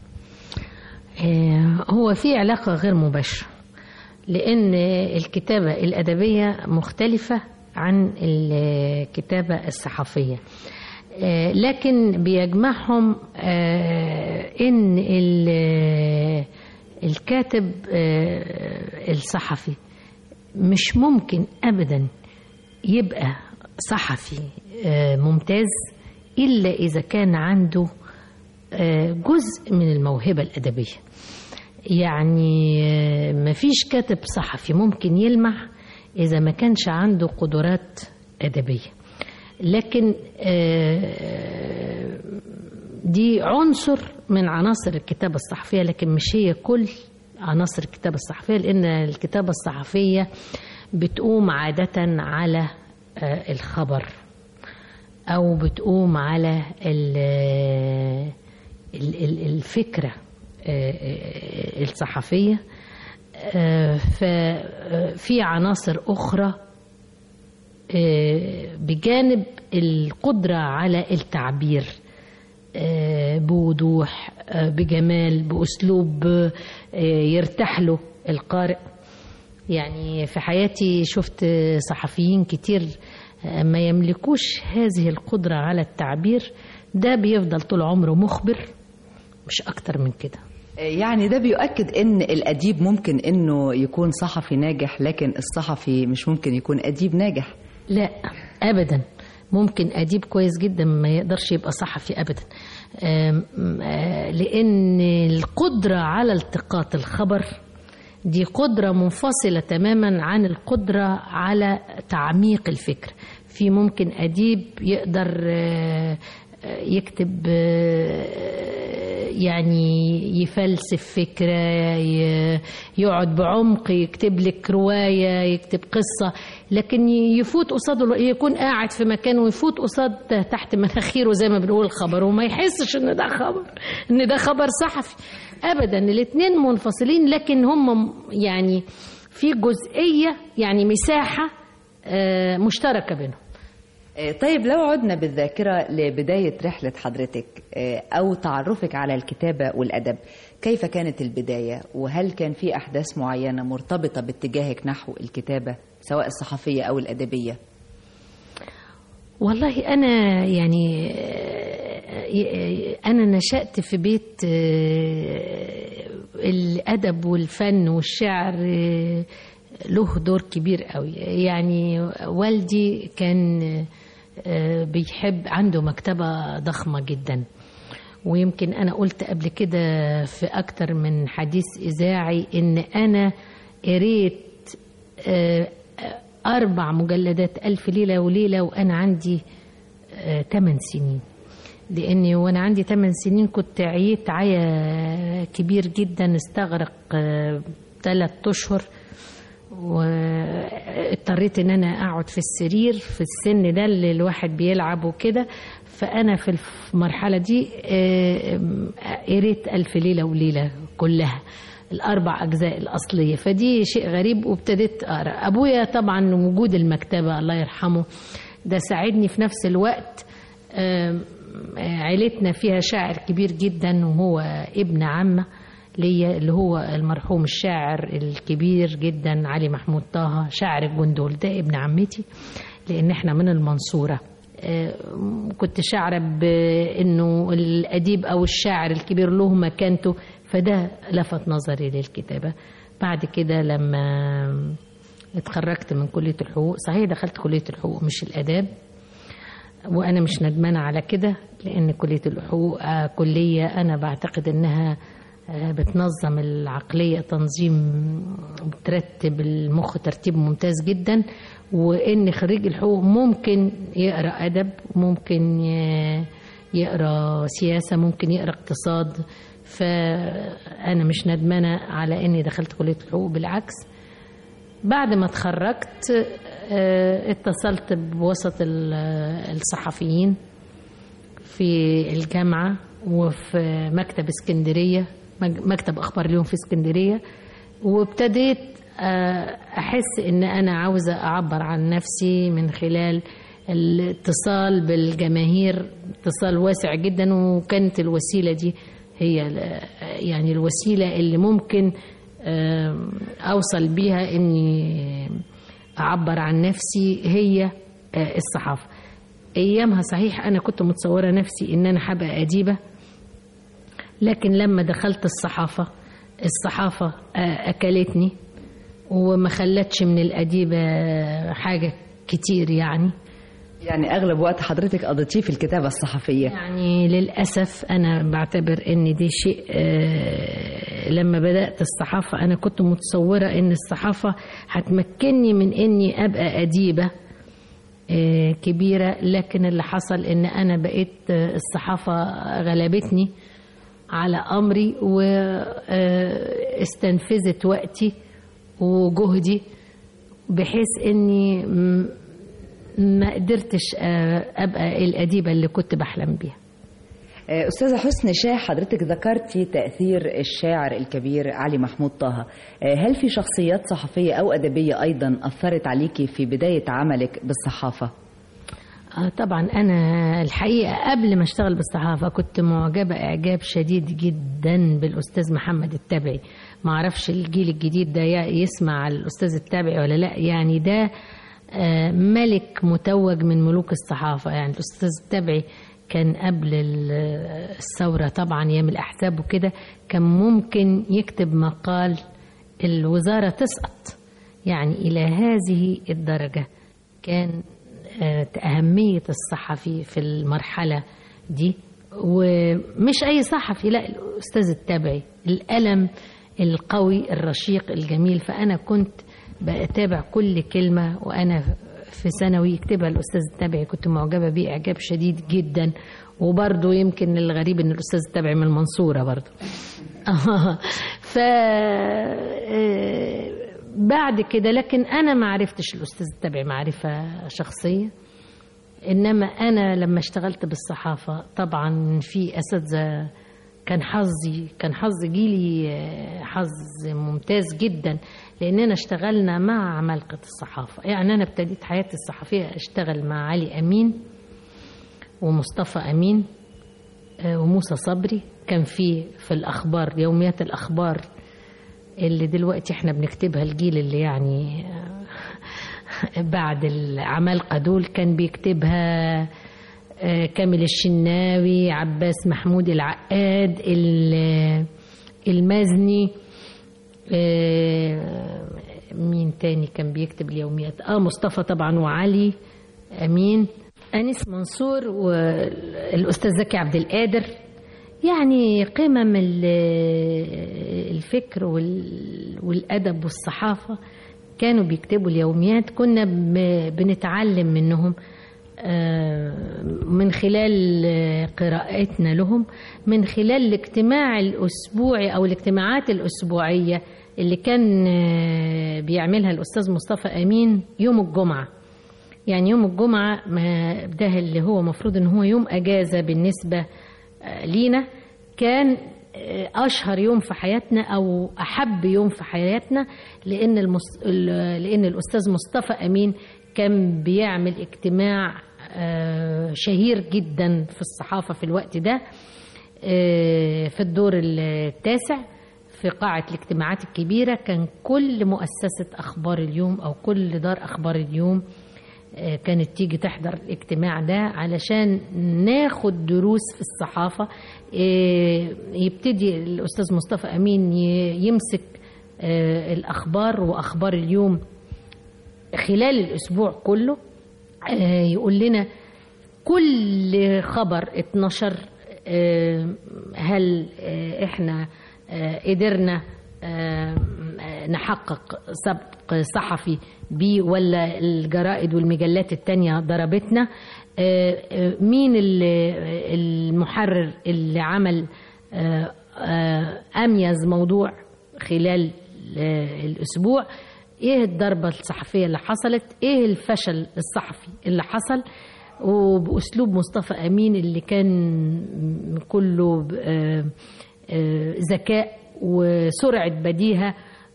آه، هو في علاقة غير مباشرة لأن الكتابة الأدبية مختلفة عن الكتابة الصحفية آه، لكن بيجمعهم آه، إن ال- الكاتب آه، الصحفي مش ممكن ابدا يبقى صحفي آه، ممتاز الا اذا كان عنده آه، جزء من الموهبه الادبيه يعني آه، مفيش كاتب صحفي ممكن يلمع اذا ما كانش عنده قدرات ادبيه لكن آه، دي عنصر من عناصر الكتابة الصحفية لكن مش هي كل عناصر الكتابة الصحفية لأن الكتابة الصحفية بتقوم عادة على آه، الخبر أو بتقوم على ال- ال- ال- الفكرة آه، آه، الصحفية آه، ففي عناصر أخرى آه، بجانب القدرة على التعبير آه، بوضوح آه، بجمال بأسلوب آه، يرتاح له القارئ يعني في حياتي شفت صحفيين كتير آه، ما يملكوش هذه القدرة على التعبير ده بيفضل طول عمره مخبر مش أكتر من كده يعني ده بيؤكد ان الاديب ممكن انه يكون صحفي ناجح لكن الصحفي مش ممكن يكون اديب ناجح لا ابدا ممكن اديب كويس جدا ما يقدرش يبقى صحفي ابدا آم، آه، لان القدره على التقاط الخبر دي قدره منفصله تماما عن القدره على تعميق الفكر في ممكن اديب يقدر آه، آه، يكتب آه، يعني يفلسف فكرة ي- يقعد بعمق يكتب لك رواية يكتب قصة لكن يفوت قصاده يكون قاعد في مكان ويفوت قصاد تحت مناخيره زي ما بنقول الخبر وما يحسش ان ده خبر ان ده خبر صحفي ابدا الاتنين منفصلين لكن هم يعني في جزئية يعني مساحة آه، مشتركة بينهم آه، طيب لو عدنا بالذاكرة لبداية رحلة حضرتك آه، أو تعرفك على الكتابة والأدب كيف كانت البداية وهل كان في أحداث معينة مرتبطة باتجاهك نحو الكتابة سواء الصحفية أو الأدبية والله أنا يعني آه، أنا نشأت في بيت آه، الأدب والفن والشعر آه، له دور كبير قوي يعني والدي كان آه، بيحب عنده مكتبة ضخمة جدا ويمكن أنا قلت قبل كده في أكتر من حديث إذاعي إن أنا قريت آه، أربع مجلدات ألف ليلة وليلة وأنا عندي آه، تمن سنين لأني وأنا عندي تمن سنين كنت عييت عيا كبير جدا استغرق آه، ثلاث أشهر واضطريت ان انا اقعد في السرير في السن ده اللي الواحد بيلعب وكده فانا في المرحله دي آه، قريت الف ليله وليله كلها الاربع اجزاء الاصليه فدي شيء غريب وابتديت اقرا ابويا طبعا وجود المكتبه الله يرحمه ده ساعدني في نفس الوقت آم، آه، عيلتنا فيها شاعر كبير جدا وهو ابن عمه ليا اللي هو المرحوم الشاعر الكبير جدا علي محمود طه شاعر الجندول ده ابن عمتي لان احنا من المنصوره آه، كنت شاعرة بأنه الأديب أو الشاعر الكبير له مكانته فده لفت نظري للكتابة بعد كده لما اتخرجت من كلية الحقوق صحيح دخلت كلية الحقوق مش الآداب وأنا مش ندمانة على كده لأن كلية الحقوق آه، كلية أنا بعتقد أنها آه، بتنظم العقلية تنظيم بترتب المخ ترتيب ممتاز جدا وإن خريج الحقوق ممكن يقرأ أدب ممكن ي- يقرأ سياسة ممكن يقرأ اقتصاد فأنا مش ندمانة على إني دخلت كلية الحقوق بالعكس بعد ما اتخرجت آه، اتصلت بوسط ال- الصحفيين في الجامعة وفي مكتب اسكندرية مج- مكتب أخبار اليوم في اسكندرية وابتديت آه، أحس إن أنا عاوزة أعبر عن نفسي من خلال الاتصال بالجماهير اتصال واسع جدا وكانت الوسيلة دي هي ال- يعني الوسيلة اللي ممكن آم، أوصل بيها إني أعبر عن نفسي هي آه، الصحافة أيامها صحيح أنا كنت متصورة نفسي إن أنا هبقى أديبة لكن لما دخلت الصحافة الصحافة آه، أكلتني وما خلتش من الأديبة حاجة كتير يعني يعني أغلب وقت حضرتك قضيتيه في الكتابة الصحفية يعني للأسف أنا بعتبر إن دي شيء آه، لما بدأت الصحافة أنا كنت متصورة إن الصحافة هتمكنني من إني أبقى أديبة آه، كبيرة لكن اللي حصل إن أنا بقيت آه، الصحافة غلبتني على أمري واستنفذت وقتي وجهدي بحيث إني م- ما قدرتش آه، أبقى الأديبة اللي كنت بحلم بيها آه، أستاذة حسن شاه حضرتك ذكرتي تأثير الشاعر الكبير علي محمود طه آه، هل في شخصيات صحفية أو أدبية أيضا أثرت عليكي في بداية عملك بالصحافة؟ آه طبعا انا الحقيقه قبل ما اشتغل بالصحافه كنت معجبه اعجاب شديد جدا بالاستاذ محمد التبعي ما اعرفش الجيل الجديد ده ي- يسمع الاستاذ التبعي ولا لا يعني ده آه، ملك متوج من ملوك الصحافه يعني الاستاذ التبعي كان قبل ال- الثوره طبعا ايام الاحزاب وكده كان ممكن يكتب مقال الوزاره تسقط يعني الى هذه الدرجه كان آه، أهمية الصحفي في المرحلة دي ومش أي صحفي لا الأستاذ التابعي القلم القوي الرشيق الجميل فأنا كنت بتابع كل كلمة وأنا في ثانوي يكتبها الأستاذ التابعي كنت معجبة بيه إعجاب شديد جدا وبرضه يمكن الغريب إن الأستاذ التابعي من المنصورة برضه ف آه، بعد كده لكن انا ما عرفتش الاستاذ التبعي معرفه شخصيه انما انا لما اشتغلت بالصحافه طبعا في اساتذه كان حظي كان حظ جيلي آه، حظ ممتاز جدا لاننا اشتغلنا مع عمالقه الصحافه يعني انا ابتديت حياتي الصحفيه اشتغل مع علي امين ومصطفى امين آه، وموسى صبري كان في في الاخبار يوميات الاخبار اللي دلوقتي احنا بنكتبها الجيل اللي يعني آه، بعد العمالقة دول كان بيكتبها آه، كامل الشناوي عباس محمود العقاد ال- المزني آه، مين تاني كان بيكتب اليوميات اه مصطفى طبعا وعلي امين انيس منصور والاستاذ زكي عبد القادر يعني قمم ال- الفكر وال- والادب والصحافه كانوا بيكتبوا اليوميات كنا ب- بنتعلم منهم آه، من خلال آه، قراءتنا لهم من خلال الاجتماع الأسبوعي أو الاجتماعات الأسبوعية اللي كان آه، بيعملها الأستاذ مصطفى أمين يوم الجمعة يعني يوم الجمعة ما ده اللي هو مفروض ان هو يوم اجازة بالنسبة آه، لينا كان آه، اشهر يوم في حياتنا او احب يوم في حياتنا لان المس... ال- لان الاستاذ مصطفى امين كان بيعمل اجتماع آه، شهير جدا في الصحافة في الوقت ده آه، في الدور التاسع في قاعة الاجتماعات الكبيرة كان كل مؤسسة أخبار اليوم أو كل دار أخبار اليوم آه، كانت تيجي تحضر الاجتماع ده علشان ناخد دروس في الصحافة آه، يبتدي الأستاذ مصطفى أمين ي- يمسك آه، الأخبار وأخبار اليوم خلال الأسبوع كله آه، يقول لنا كل خبر اتنشر آه، هل آه، احنا آه، قدرنا آه، نحقق سبق صحفي بيه ولا الجرائد والمجلات التانية ضربتنا آه، آه، مين ال- المحرر اللي عمل آه، آه، أميز موضوع خلال آه، الأسبوع ايه الضربة الصحفية اللي حصلت ايه الفشل الصحفي اللي حصل وبأسلوب مصطفى أمين اللي كان كله ب- آه، آه، ذكاء وسرعة بديهة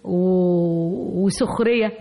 و- وسخرية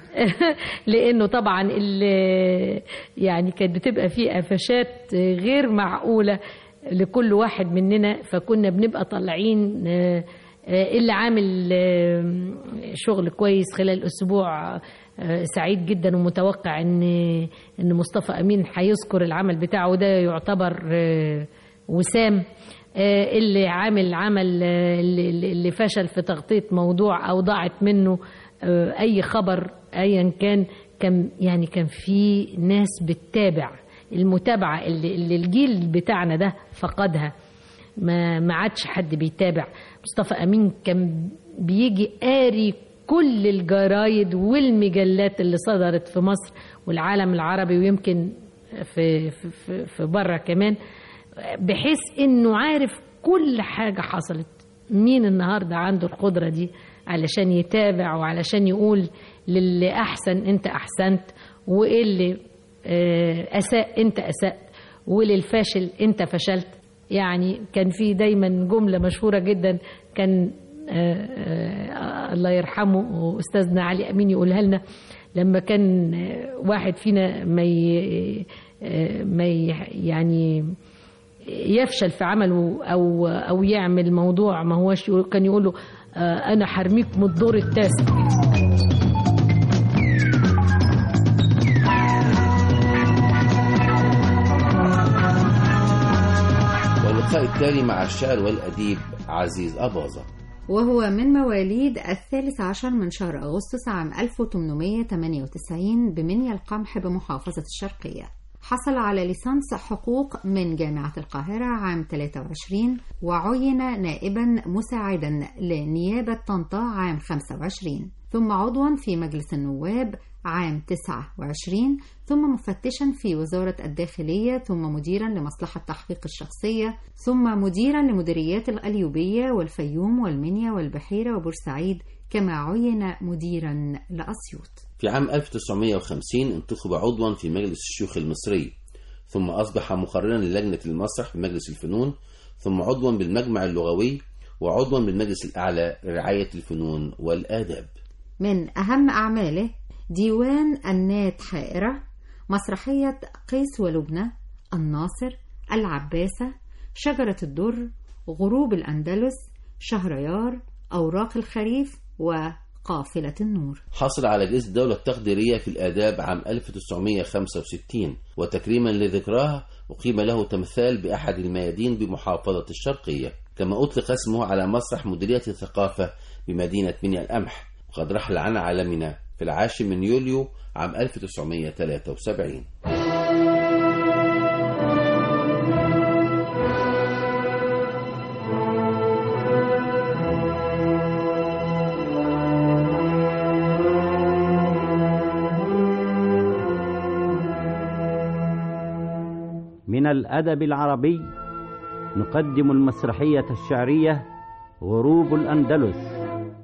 لانه طبعا ال- يعني كانت بتبقى فيه قفشات غير معقوله لكل واحد مننا فكنا بنبقى طالعين آه، آه، اللي عامل آه، شغل كويس خلال اسبوع آه، سعيد جدا ومتوقع ان ان مصطفى امين هيذكر العمل بتاعه ده يعتبر آه، وسام آه، اللي عامل عمل آه، اللي اللي- اللي فشل في تغطية موضوع أو ضاعت منه آه، أي خبر أيا كان كان يعني كان في ناس بتتابع المتابعة اللي, اللي الجيل بتاعنا ده فقدها ما ما عادش حد بيتابع مصطفى أمين كان بيجي قاري كل الجرايد والمجلات اللي صدرت في مصر والعالم العربي ويمكن في في في, في بره كمان بحيث انه عارف كل حاجه حصلت مين النهارده عنده القدره دي علشان يتابع وعلشان يقول للي احسن انت احسنت وايه اللي آه، اساء انت اسات وللفاشل انت فشلت يعني كان في دايما جمله مشهوره جدا كان آه، آه، الله يرحمه استاذنا علي امين يقولها لنا لما كان آه، واحد فينا ما ي- آه، ما ي- يعني يفشل في عمله او او يعمل موضوع ما هوش يقول- كان يقول له آه، انا حرميك من الدور التاسع واللقاء التالي مع الشاعر والأديب عزيز أباظة وهو من مواليد الثالث عشر من شهر أغسطس عام 1898 بمنيا القمح بمحافظة الشرقية حصل على ليسانس حقوق من جامعة القاهرة عام 23 وعين نائبا مساعدا لنيابة طنطا عام 25 ثم عضوا في مجلس النواب عام 29 ثم مفتشا في وزارة الداخلية ثم مديرا لمصلحة تحقيق الشخصية ثم مديرا لمديريات القليوبية والفيوم والمنيا والبحيرة وبورسعيد كما عين مديرا لأسيوط في عام 1950 انتخب عضوا في مجلس الشيوخ المصري ثم أصبح مقررا للجنة المسرح في مجلس الفنون ثم عضوا بالمجمع اللغوي وعضوا بالمجلس الأعلى لرعاية الفنون والآداب من أهم أعماله ديوان النات حائرة مسرحية قيس ولبنى الناصر العباسة شجرة الدر غروب الأندلس شهريار أوراق الخريف وقافلة النور حصل على جائزة الدولة التقديرية في الآداب عام 1965 وتكريما لذكراه أقيم له تمثال بأحد الميادين بمحافظة الشرقية كما أطلق اسمه على مسرح مديرية الثقافة بمدينة منيا القمح وقد رحل عن عالمنا في العاشر من يوليو عام 1973 من الأدب العربي نقدم المسرحية الشعرية غروب الأندلس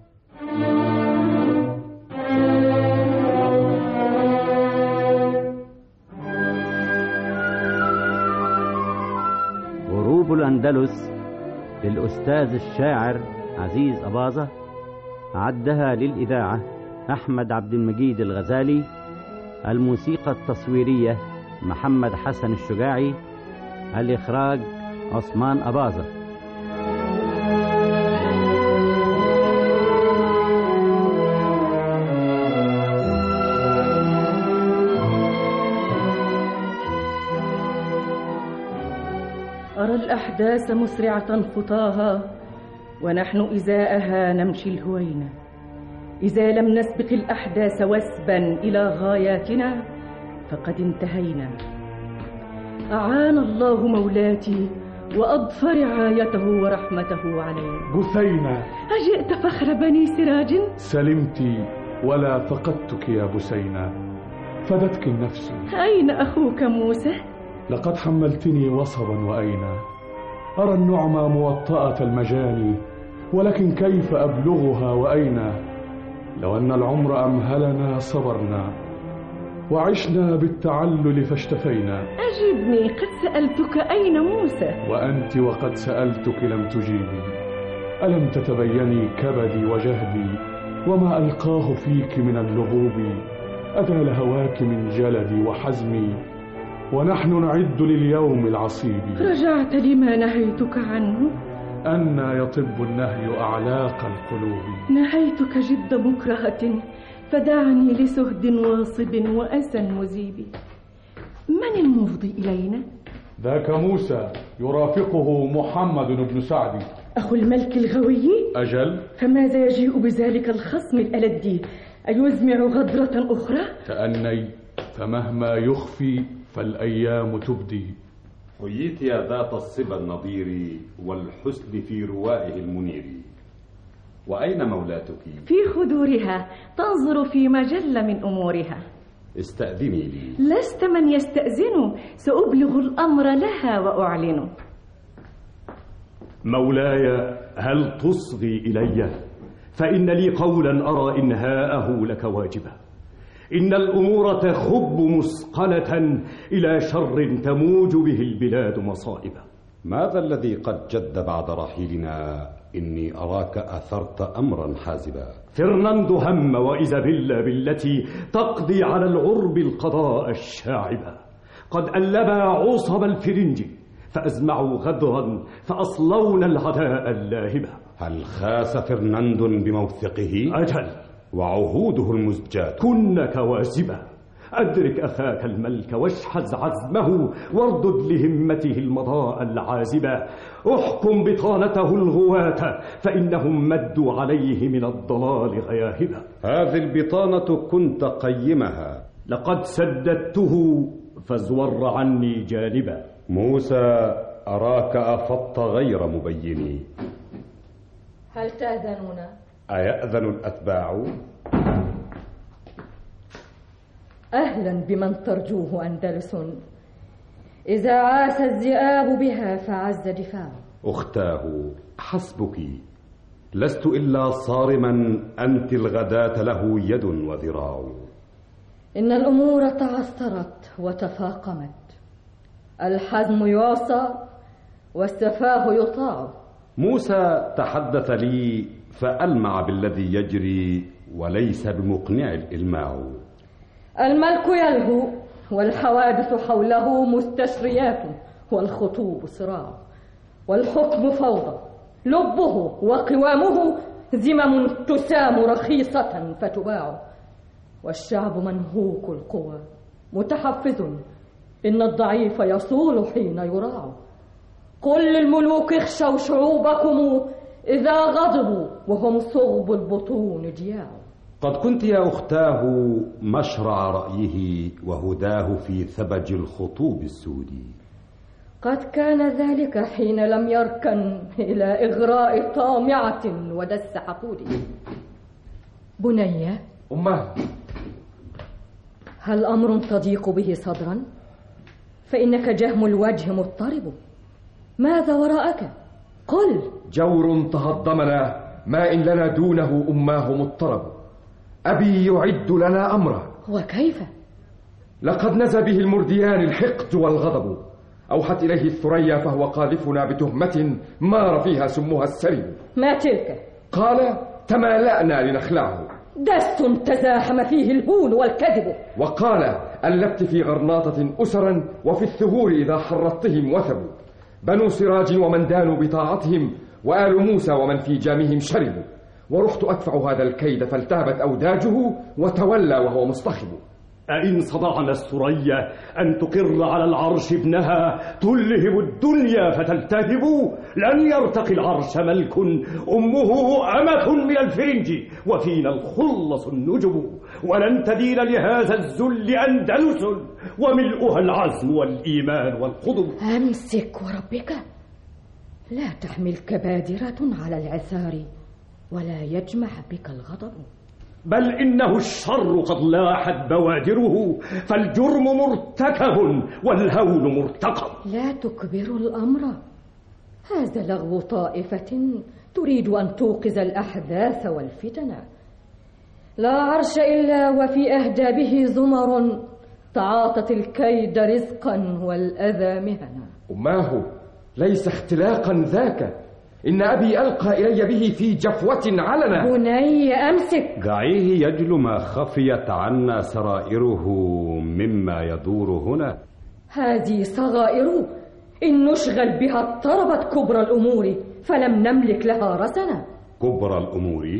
غروب الأندلس للأستاذ الشاعر عزيز أباظة عدها للإذاعة أحمد عبد المجيد الغزالي الموسيقى التصويرية محمد حسن الشجاعي الإخراج عثمان أباظة أرى الأحداث مسرعة خطاها ونحن إزاءها نمشي الهوينة إذا لم نسبق الأحداث وسبا إلى غاياتنا فقد انتهينا أعان الله مولاتي وأضفى رعايته ورحمته علينا بثينة أجئت فخر بني سراج سلمت ولا فقدتك يا بسينة فدتك النفس أين أخوك موسى؟ لقد حملتني وصبا وأينا أرى النعمى موطأة المجاني ولكن كيف أبلغها وأين لو أن العمر أمهلنا صبرنا وعشنا بالتعلل فاشتفينا أجبني قد سألتك أين موسى؟ وأنت وقد سألتك لم تجيبي ألم تتبيني كبدي وجهدي وما ألقاه فيك من اللغوب أدال هواك من جلدي وحزمي ونحن نعد لليوم العصيب رجعت لما نهيتك عنه أن يطب النهي أعلاق القلوب نهيتك جد مكرهة فدعني لسهد واصب وأسى مذيب من المفضي إلينا؟ ذاك موسى يرافقه محمد بن سعد أخو الملك الغوي أجل فماذا يجيء بذلك الخصم الألدي أيزمع غدرة أخرى كأني فمهما يخفي فالأيام تبدي حييت يا ذات الصبا النضير والحسن في روائه المنير وأين مولاتك؟ في خدورها تنظر في مجلة من أمورها استأذني لي لست من يستأذن سأبلغ الأمر لها وأعلنه مولاي هل تصغي إلي فإن لي قولا أرى إنهاءه لك واجبا إن الأمور تخب مثقلة إلى شر تموج به البلاد مصائبا ماذا الذي قد جد بعد رحيلنا إني أراك أثرت أمرا حازبا فرناندو هم وإيزابيلا بالتي تقضي على العرب القضاء الشاعبا قد ألبا عصب الفرنج فأزمعوا غدرا فأصلون العداء اللاهبا هل خاس فرناند بموثقه؟ أجل وعهوده المزجاة كن كواسبا أدرك أخاك الملك واشحذ عزمه واردد لهمته المضاء العازبة احكم بطانته الغواة فإنهم مدوا عليه من الضلال غياهبا هذه البطانة كنت قيمها لقد سددته فازور عني جانبا موسى أراك أفضت غير مبين هل تأذنون؟ أيأذن الأتباع؟ أهلا بمن ترجوه أندلس إذا عاس الذئاب بها فعز دفاع أختاه حسبك لست إلا صارما أنت الغداة له يد وذراع إن الأمور تعثرت وتفاقمت الحزم يعصى والسفاه يطاع موسى تحدث لي فألمع بالذي يجري وليس بمقنع الإلماع الملك يلهو والحوادث حوله مستشريات والخطوب صراع والحكم فوضى لبه وقوامه زمم تسام رخيصة فتباع والشعب منهوك القوى متحفز إن الضعيف يصول حين يراع قل للملوك اخشوا شعوبكم إذا غضبوا وهم صغب البطون جياع قد كنت يا أختاه مشرع رأيه وهداه في ثبج الخطوب السودي قد كان ذلك حين لم يركن إلى إغراء طامعة ودس حقود بني أمه هل أمر تضيق به صدرا؟ فإنك جهم الوجه مضطرب ماذا وراءك؟ قل جور تهضمنا ما إن لنا دونه أماه مضطرب أبي يعد لنا أمرا وكيف؟ لقد نزى به المرديان الحقد والغضب أوحت إليه الثريا فهو قاذفنا بتهمة مار فيها سمها السرب ما تلك؟ قال تمالأنا لنخلعه دس تزاحم فيه الهون والكذب وقال ألبت في غرناطة أسرا وفي الثغور إذا حرضتهم وثبوا بنو سراج ومن دانوا بطاعتهم وآل موسى ومن في جامهم شربوا ورحت أدفع هذا الكيد فالتهبت أوداجه وتولى وهو مصطخب أئن صدعنا الثريا أن تقر على العرش ابنها تلهب الدنيا فتلتهب لن يرتقي العرش ملك أمه أمة من الفرنج وفينا الخلص النجب ولن تدين لهذا الذل أندلس وملؤها العزم والإيمان والقضب أمسك وربك لا تحمل كبادرة على العثار ولا يجمع بك الغضب بل إنه الشر قد لاحت بوادره فالجرم مرتكب والهول مرتقب لا تكبر الأمر هذا لغو طائفة تريد أن توقظ الأحداث والفتن لا عرش إلا وفي أهدابه زمر تعاطت الكيد رزقا والأذى مهنا أماه ليس اختلاقا ذاك إن أبي ألقى إلي به في جفوة علنا بني أمسك دعيه يجل ما خفيت عنا سرائره مما يدور هنا هذه صغائر إن نشغل بها اضطربت كبرى الأمور فلم نملك لها رسنا كبرى الأمور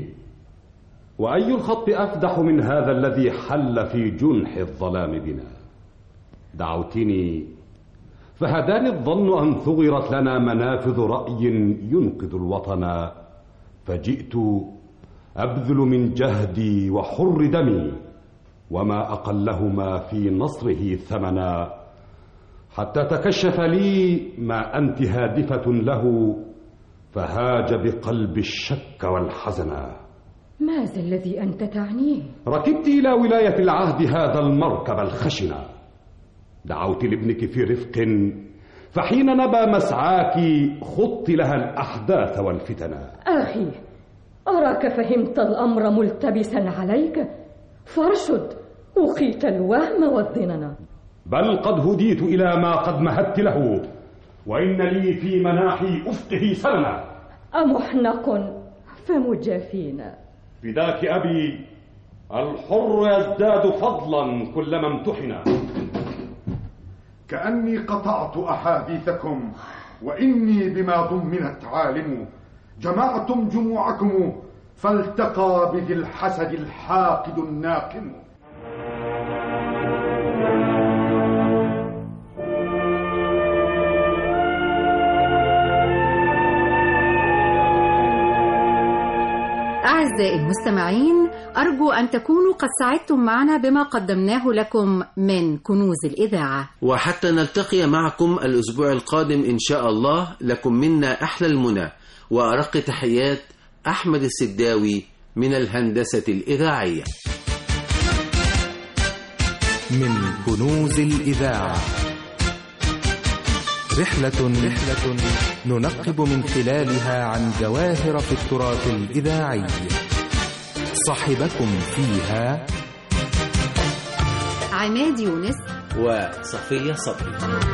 وأي الخط أفدح من هذا الذي حل في جنح الظلام بنا دعوتني فهداني الظن أن ثغرت لنا منافذ رأي ينقذ الوطن فجئت أبذل من جهدي وحر دمي وما أقلهما في نصره ثمنا حتى تكشف لي ما أنت هادفة له فهاج بقلب الشك والحزنا ماذا الذي أنت تعنيه؟ ركبت إلى ولاية العهد هذا المركب الخشن دعوت لابنك في رفق فحين نبى مسعاك خط لها الأحداث والفتن أخي أراك فهمت الأمر ملتبسا عليك فارشد أخيت الوهم والظنن بل قد هديت إلى ما قد مهدت له وإن لي في مناحي أفقه سلما أمحنق فمجافينا فداك أبي الحر يزداد فضلا كلما امتحنا كأني قطعت أحاديثكم وإني بما ضمنت عالم جمعتم جموعكم فالتقى بذي الحسد الحاقد الناقم أعزائي المستمعين أرجو أن تكونوا قد سعدتم معنا بما قدمناه لكم من كنوز الإذاعة وحتى نلتقي معكم الأسبوع القادم إن شاء الله لكم منا أحلى المنى وأرق تحيات أحمد السداوي من الهندسة الإذاعية من كنوز الإذاعة رحلة رحلة ننقب من خلالها عن جواهر في التراث الإذاعي صاحبكم فيها عماد يونس وصفية صبري